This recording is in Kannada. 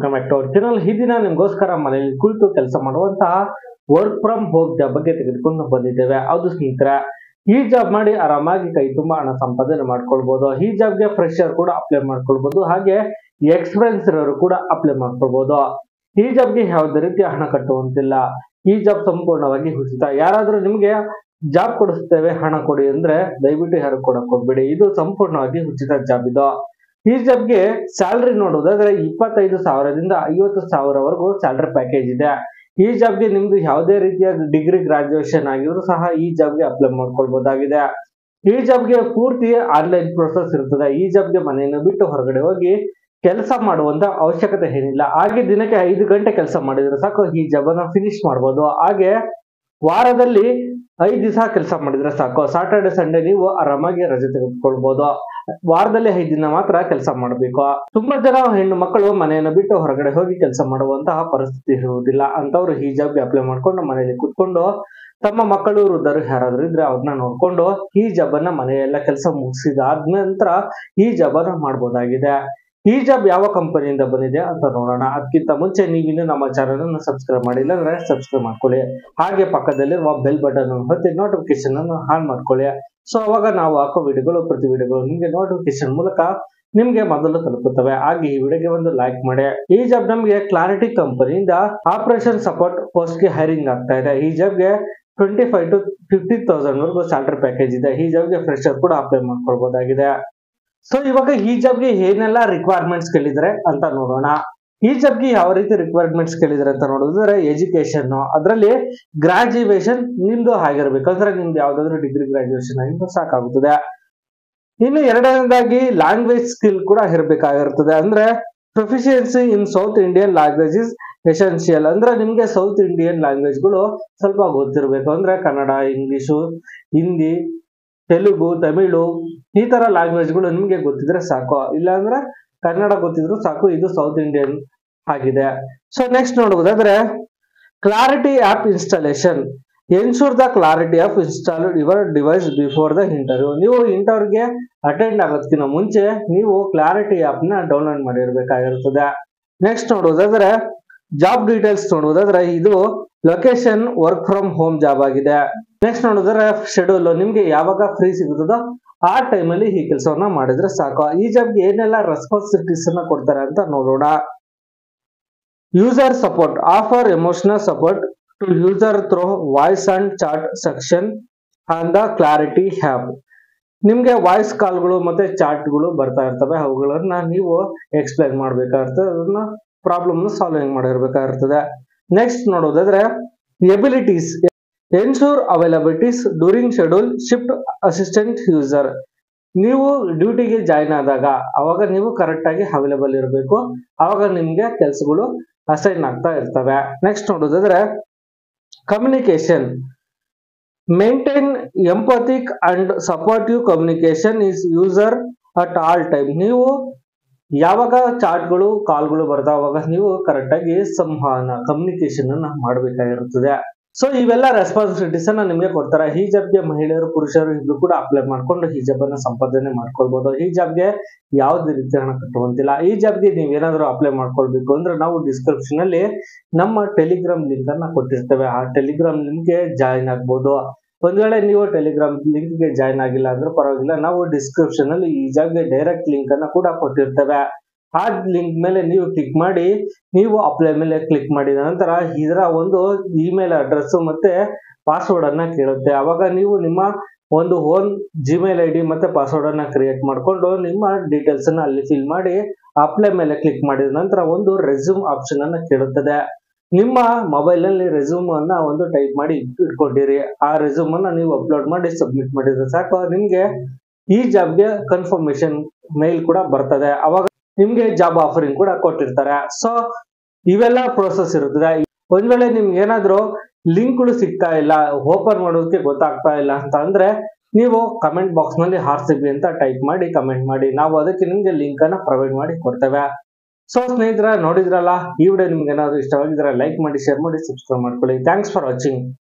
welcome back to our channel ಈ ದಿನ ನಿಮ್ಗೋಸ್ಕರ ಮನೆಯಲ್ಲಿ ಕುಳಿತು ಕೆಲಸ ಮಾಡುವಂತಹ ವರ್ಕ್ ಫ್ರಮ್ ಹೋಮ್ ಜಾಬ್ ಬಗ್ಗೆ ತೆಗೆದುಕೊಂಡು ಬಂದಿದ್ದೇವೆ ಅದು ಸ್ನೇಹಿತರೆ ಈ ಜಾಬ್ ಮಾಡಿ ಆರಾಮಾಗಿ ಕೈ ತುಂಬಾ ಹಣ ಸಂಪಾದನೆ ಮಾಡ್ಕೊಳ್ಬಹುದು ಈ ಜಾಬ್ಗೆ ಫ್ರೆಶರ್ ಕೂಡ ಅಪ್ಲೈ ಮಾಡ್ಕೊಳ್ಬಹುದು ಹಾಗೆ ಎಕ್ಸ್ಪೀರಿಯನ್ಸ್ ಇರೋರು ಕೂಡ ಅಪ್ಲೈ ಮಾಡ್ಕೊಳ್ಬಹುದು ಈ ಜಾಬ್ಗೆ ಯಾವುದೇ ರೀತಿಯ ಹಣ ಕಟ್ಟುವಂತಿಲ್ಲ ಈ ಜಾಬ್ ಸಂಪೂರ್ಣವಾಗಿ ಉಚಿತ ಯಾರಾದ್ರೂ ನಿಮ್ಗೆ ಜಾಬ್ ಕೊಡಿಸ್ತೇವೆ ಹಣ ಕೊಡಿ ಅಂದ್ರೆ ದಯವಿಟ್ಟು ಯಾರು ಕೊಡಕ್ ಹೋಗ್ಬೇಡಿ ಇದು ಸಂಪೂರ್ಣವಾಗಿ ಉಚಿತ ಜಾಬ್ ಇದು ಈ ಜಾಬ್ಗೆ ಸ್ಯಾಲ್ರಿ ನೋಡುವುದಾದ್ರೆ ಇಪ್ಪತ್ತೈದು ಸಾವಿರದಿಂದ ಐವತ್ತು ಸಾವಿರವರೆಗೂ ಸ್ಯಾಲ್ರಿ ಪ್ಯಾಕೇಜ್ ಇದೆ ಈ ಜಾಬ್ಗೆ ನಿಮ್ದು ಯಾವುದೇ ರೀತಿಯ ಡಿಗ್ರಿ ಗ್ರಾಜುಯೇಷನ್ ಆಗಿದ್ರು ಸಹ ಈ ಜಾಬ್ಗೆ ಅಪ್ಲೈ ಮಾಡ್ಕೊಳ್ಬಹುದಾಗಿದೆ ಈ ಜಾಬ್ಗೆ ಪೂರ್ತಿ ಆನ್ಲೈನ್ ಪ್ರೊಸೆಸ್ ಇರ್ತದೆ ಈ ಜಾಬ್ಗೆ ಮನೆಯನ್ನು ಬಿಟ್ಟು ಹೊರಗಡೆ ಹೋಗಿ ಕೆಲಸ ಮಾಡುವಂತ ಅವಶ್ಯಕತೆ ಏನಿಲ್ಲ ಹಾಗೆ ದಿನಕ್ಕೆ ಐದು ಗಂಟೆ ಕೆಲಸ ಮಾಡಿದ್ರೆ ಸಾಕು ಈ ಜಾಬ್ ಅನ್ನ ಫಿನಿಶ್ ಮಾಡ್ಬೋದು ಹಾಗೆ ವಾರದಲ್ಲಿ ಐದು ದಿವಸ ಕೆಲಸ ಮಾಡಿದ್ರೆ ಸಾಕು ಸಾಟರ್ಡೆ ಸಂಡೇ ನೀವು ಆರಾಮಾಗಿ ರಜೆ ತೆಗೆದುಕೊಳ್ಬಹುದು ವಾರದಲ್ಲಿ ಐದು ದಿನ ಮಾತ್ರ ಕೆಲಸ ಮಾಡಬೇಕು ತುಂಬಾ ಜನ ಹೆಣ್ಣು ಮಕ್ಕಳು ಮನೆಯನ್ನು ಬಿಟ್ಟು ಹೊರಗಡೆ ಹೋಗಿ ಕೆಲಸ ಮಾಡುವಂತಹ ಪರಿಸ್ಥಿತಿ ಇರುವುದಿಲ್ಲ ಅಂತವ್ರು ಈ ಜಾಬ್ಗೆ ಅಪ್ಲೈ ಮಾಡ್ಕೊಂಡು ಮನೆಯಲ್ಲಿ ಕುತ್ಕೊಂಡು ತಮ್ಮ ಮಕ್ಕಳು ವೃದ್ಧರು ಯಾರಾದ್ರೂ ಇದ್ರೆ ಅವ್ರನ್ನ ನೋಡ್ಕೊಂಡು ಈ ಜಾಬ್ ಅನ್ನ ಮನೆಯೆಲ್ಲ ಕೆಲಸ ಮುಗಿಸಿದ ನಂತರ ಈ ಜಾಬ್ ಅನ್ನ ಮಾಡ್ಬೋದಾಗಿದೆ ಈ ಜಾಬ್ ಯಾವ ಕಂಪನಿಯಿಂದ ಬಂದಿದೆ ಅಂತ ನೋಡೋಣ ಅದಕ್ಕಿಂತ ಮುಂಚೆ ನೀವಿನ್ನು ನಮ್ಮ ಚಾನಲ್ ಅನ್ನು ಸಬ್ಸ್ಕ್ರೈಬ್ ಮಾಡಿಲ್ಲ ಅಂದ್ರೆ ಸಬ್ಸ್ಕ್ರೈಬ್ ಮಾಡ್ಕೊಳ್ಳಿ ಹಾಗೆ ಪಕ್ಕದಲ್ಲಿರುವ ಬೆಲ್ ಬಟನ್ ಹೊತ್ತಿ ನೋಟಿಫಿಕೇಶನ್ ಅನ್ನು ಆನ್ ಮಾಡ್ಕೊಳ್ಳಿ ಸೊ ಅವಾಗ ನಾವು ಹಾಕೋ ವಿಡಿಯೋಗಳು ಪ್ರತಿ ವಿಡಿಯೋಗಳು ನಿಮಗೆ ನೋಟಿಫಿಕೇಶನ್ ಮೂಲಕ ನಿಮ್ಗೆ ಮೊದಲು ತಲುಪುತ್ತವೆ ಹಾಗೆ ಈ ವಿಡಿಯೋಗೆ ಒಂದು ಲೈಕ್ ಮಾಡಿ ಈ ಜಾಬ್ ನಮಗೆ ಕ್ಲಾರಿಟಿ ಕಂಪನಿಯಿಂದ ಆಪರೇಷನ್ ಸಪೋರ್ಟ್ ಪೋಸ್ಟ್ ಗೆ ಹೈರಿಂಗ್ ಆಗ್ತಾ ಇದೆ ಈ ಜಾಬ್ಗೆ twenty five to fifty thousand ವರೆಗೂ ಸ್ಯಾಲ್ರಿ ಪ್ಯಾಕೇಜ್ ಇದೆ ಈ ಜಾಬ್ಗೆ ಫ್ರೆಶರ್ ಕೂಡ ಅಪ್ಲೈ ಮಾಡ್ಕೊಳ್ಬಹುದಾಗಿದೆ ಸೊ ಇವಾಗ ಈ ಜಾಬ್ಗೆ ಏನೆಲ್ಲ ರಿಕ್ವೈರ್ಮೆಂಟ್ಸ್ ಕೇಳಿದ್ರೆ ಅಂತ ನೋಡೋಣ ಈ ಜಾಬ್ಗೆ ಯಾವ ರೀತಿ ರಿಕ್ವೈರ್ಮೆಂಟ್ಸ್ ಕೇಳಿದ್ರೆ ಅಂತ ನೋಡಿದ್ರೆ ಎಜುಕೇಶನ್ ಅದರಲ್ಲಿ ಗ್ರಾಜುಯೇಷನ್ ನಿಮ್ದು ಆಗಿರ್ಬೇಕು ಅಂದ್ರೆ ನಿಮ್ದು ಯಾವ್ದಾದ್ರು ಡಿಗ್ರಿ ಗ್ರಾಜುಯೇಷನ್ ಆಗಿದ್ದು ಸಾಕಾಗುತ್ತದೆ ಇನ್ನು ಎರಡನೇದಾಗಿ ಲ್ಯಾಂಗ್ವೇಜ್ ಸ್ಕಿಲ್ ಕೂಡ ಇರಬೇಕಾಗಿರ್ತದೆ ಅಂದ್ರೆ proficiency in South Indian language is essential ಅಂದ್ರೆ ನಿಮ್ಗೆ ಸೌತ್ ಇಂಡಿಯನ್ ಲ್ಯಾಂಗ್ವೇಜ್ಗಳು ಸ್ವಲ್ಪ ಗೊತ್ತಿರಬೇಕು ಅಂದ್ರೆ ಕನ್ನಡ ಇಂಗ್ಲಿಷು ಹಿಂದಿ ತೆಲುಗು ತಮಿಳು ಈ ತರ ಲ್ಯಾಂಗ್ವೇಜ್ಗಳು ನಿಮ್ಗೆ ಗೊತ್ತಿದ್ರೆ ಸಾಕು ಇಲ್ಲಾಂದ್ರೆ ಕನ್ನಡ ಗೊತ್ತಿದ್ರು ಸಾಕು ಇದು ಸೌತ್ ಇಂಡಿಯನ್ ಆಗಿದೆ ಸೊ ನೆಕ್ಸ್ಟ್ ನೋಡುವುದಾದ್ರೆ clarity app installation ensure the clarity of install your device before the interview ನೀವು ಇಂಟರ್ವ್ಯೂಗೆ ಅಟೆಂಡ್ ಆಗೋದಕ್ಕಿಂತ ಮುಂಚೆ ನೀವು ಕ್ಲಾರಿಟಿ ಆಪ್ ನ ಡೌನ್ಲೋಡ್ ಮಾಡಿರ್ಬೇಕಾಗಿರ್ತದೆ ನೆಕ್ಸ್ಟ್ ನೋಡುವುದಾದ್ರೆ ಜಾಬ್ ಡೀಟೇಲ್ಸ್ ನೋಡುವುದಾದ್ರೆ ಇದು location work from home job ಆಗಿದೆ ನೆಕ್ಸ್ಟ್ ನೋಡಿದ್ರೆ ಶೆಡ್ಯೂಲ್ ನಿಮ್ಗೆ ಯಾವಾಗ ಫ್ರೀ ಸಿಗುತ್ತದೋ ಆ ಟೈಮಲ್ಲಿ ಈ ಕೆಲಸವನ್ನ ಮಾಡಿದ್ರೆ ಸಾಕು ಈ ಜಾಬ್ಗೆ ಏನೆಲ್ಲ ರೆಸ್ಪಾನ್ಸಿಬಿಲಿಟೀಸ್ ಅನ್ನ ಕೊಡ್ತಾರೆ ಅಂತ ನೋಡೋಣ user support offer emotional support to user through voice and chat section on the clarity app ನಿಮ್ಗೆ ವಾಯ್ಸ್ ಕಾಲ್ಗಳು ಮತ್ತೆ ಚಾಟ್ಗಳು ಬರ್ತಾ ಇರ್ತವೆ ಅವುಗಳನ್ನ ನೀವು ಎಕ್ಸ್ಪ್ಲೈನ್ ಮಾಡ್ಬೇಕಾಗಿರ್ತದೆ ಅದನ್ನ ಪ್ರಾಬ್ಲಮ್ ಸಾಲ್ವಿಂಗ್ ಮಾಡಿರ್ಬೇಕಾಗಿರ್ತದೆ ನೆಕ್ಸ್ಟ್ ನೋಡೋದಾದ್ರೆ abilities ensure availabilities during schedule shift assistant user ನೀವು ಡ್ಯೂಟಿಗೆ ಜಾಯ್ನ್ ಆದಾಗ ಅವಾಗ ನೀವು ಕರೆಕ್ಟ್ ಆಗಿ ಅವೈಲೇಬಲ್ ಇರಬೇಕು ಅವಾಗ ನಿಮ್ಗೆ ಕೆಲಸಗಳು ಅಸೈನ್ ಆಗ್ತಾ ಇರ್ತವೆ ನೆಕ್ಸ್ಟ್ ನೋಡೋದಾದ್ರೆ communication maintain empathic and supportive communication is user at all time ನೀವು ಯಾವಾಗ ಚಾಟ್ಗಳು ಕಾಲ್ಗಳು ಬರ್ತಾವಾಗ ನೀವು ಕರೆಕ್ಟ್ ಆಗಿ ಸಂವಹನ ಕಮ್ಯುನಿಕೇಶನ್ ಅನ್ನ ಮಾಡಬೇಕಾಗಿರುತ್ತದೆ ಸೊ ಇವೆಲ್ಲ ರೆಸ್ಪಾನ್ಸಿಬಿಲಿಟೀಸ್ ಅನ್ನ ನಿಮ್ಗೆ ಕೊಡ್ತಾರೆ ಈ ಜಾಬ್ಗೆ ಮಹಿಳೆಯರು ಪುರುಷರು ಇಬ್ರು ಕೂಡ ಅಪ್ಲೈ ಮಾಡ್ಕೊಂಡು ಈ ಜಾಬ್ ಅನ್ನ ಸಂಪಾದನೆ ಮಾಡ್ಕೊಳ್ಬಹುದು ಈ ಜಾಬ್ಗೆ ಯಾವುದೇ ರೀತಿ ಹಣ ಕಟ್ಟುವಂತಿಲ್ಲ ಈ ಜಾಬ್ಗೆ ನೀವ್ ಏನಾದ್ರು ಅಪ್ಲೈ ಮಾಡ್ಕೊಳ್ಬೇಕು ಅಂದ್ರೆ ನಾವು ಡಿಸ್ಕ್ರಿಪ್ಷನ್ ಅಲ್ಲಿ ನಮ್ಮ ಟೆಲಿಗ್ರಾಮ್ ಲಿಂಕ್ ಅನ್ನ ಕೊಟ್ಟಿರ್ತೇವೆ ಆ ಟೆಲಿಗ್ರಾಮ್ ಲಿಂಕ್ಗೆ ಜಾಯಿನ್ ಆಗ್ಬೋದು ಒಂದ್ ವೇಳೆ ನೀವು ಟೆಲಿಗ್ರಾಮ್ ಲಿಂಕ್ ಗೆ ಜಾಯಿನ್ ಆಗಿಲ್ಲ ಅಂದ್ರೆ ಪರವಾಗಿಲ್ಲ ನಾವು ಡಿಸ್ಕ್ರಿಪ್ಷನ್ ಅಲ್ಲಿ ಈ ಜಾಬ್ಗೆ ಡೈರೆಕ್ಟ್ ಲಿಂಕ್ ಅನ್ನ ಕೂಡ ಕೊಟ್ಟಿರ್ತೇವೆ ಆ ಲಿಂಕ್ ಮೇಲೆ ನೀವು ಕ್ಲಿಕ್ ಮಾಡಿ ನೀವು ಅಪ್ಲೈ ಮೇಲೆ ಕ್ಲಿಕ್ ಮಾಡಿದ ನಂತರ ಇದರ ಒಂದು ಇಮೇಲ್ ಅಡ್ರೆಸ್ ಮತ್ತೆ ಪಾಸ್ವರ್ಡ್ ಅನ್ನ ಕೇಳುತ್ತೆ ಅವಾಗ ನೀವು ನಿಮ್ಮ ಒಂದು ಓನ್ ಜಿಮೇಲ್ ಐ ಡಿ ಮತ್ತೆ ಪಾಸ್ವರ್ಡ್ ಅನ್ನ ಕ್ರಿಯೇಟ್ ಮಾಡಿಕೊಂಡು ನಿಮ್ಮ ಡೀಟೇಲ್ಸ್ ಅನ್ನ ಅಲ್ಲಿ ಫಿಲ್ ಮಾಡಿ ಅಪ್ಲೈ ಮೇಲೆ ಕ್ಲಿಕ್ ಮಾಡಿದ ನಂತರ ಒಂದು ರೆಸ್ಯೂಮ್ ಆಪ್ಷನ್ ಅನ್ನ ಕೇಳುತ್ತದೆ ನಿಮ್ಮ ಮೊಬೈಲ್ ನಲ್ಲಿ ರೆಸ್ಯೂಮ್ ಅನ್ನ ಒಂದು ಟೈಪ್ ಮಾಡಿ ಇಟ್ಕೊಂಡಿರಿ ಆ ರೆಸ್ಯೂಮ್ ಅನ್ನ ನೀವು ಅಪ್ಲೋಡ್ ಮಾಡಿ ಸಬ್ಮಿಟ್ ಮಾಡಿದ್ರೆ ಸಾಕು ನಿಮ್ಗೆ ಈ ಜಾಬ್ಗೆ ಕನ್ಫರ್ಮೇಶನ್ ಮೇಲ್ ಕೂಡ ಬರ್ತದೆ ಅವಾಗ ನಿಮ್ಗೆ ಜಾಬ್ ಆಫರಿಂಗ್ ಕೂಡ ಕೊಟ್ಟಿರ್ತಾರೆ ಸೊ ಇವೆಲ್ಲ ಪ್ರೋಸೆಸ್ ಇರುತ್ತದೆ ಒಂದ್ ವೇಳೆ ನಿಮ್ಗೆ ಏನಾದ್ರು ಲಿಂಕ್ಗಳು ಸಿಗ್ತಾ ಇಲ್ಲ ಓಪನ್ ಮಾಡೋದಕ್ಕೆ ಗೊತ್ತಾಗ್ತಾ ಇಲ್ಲ ಅಂತ ಅಂದ್ರೆ ನೀವು ಕಮೆಂಟ್ ಬಾಕ್ಸ್ ನಲ್ಲಿ ಆರ್ ಸಿ ಬಿ ಅಂತ ಟೈಪ್ ಮಾಡಿ ಕಮೆಂಟ್ ಮಾಡಿ ನಾವು ಅದಕ್ಕೆ ನಿಮ್ಗೆ ಲಿಂಕ್ ಅನ್ನ ಪ್ರೊವೈಡ್ ಮಾಡಿ ಕೊಡ್ತೇವೆ ಸೊ ಸ್ನೇಹಿತರ ನೋಡಿದ್ರಲ್ಲ ಈ ವಿಡಿಯೋ ನಿಮ್ಗೆ ಏನಾದ್ರು ಇಷ್ಟವಾಗಿದ್ರೆ ಲೈಕ್ ಮಾಡಿ ಶೇರ್ ಮಾಡಿ ಸಬ್ಸ್ಕ್ರೈಬ್ ಮಾಡ್ಕೊಳ್ಳಿ ಥ್ಯಾಂಕ್ಸ್ ಫಾರ್ ವಾಚಿಂಗ್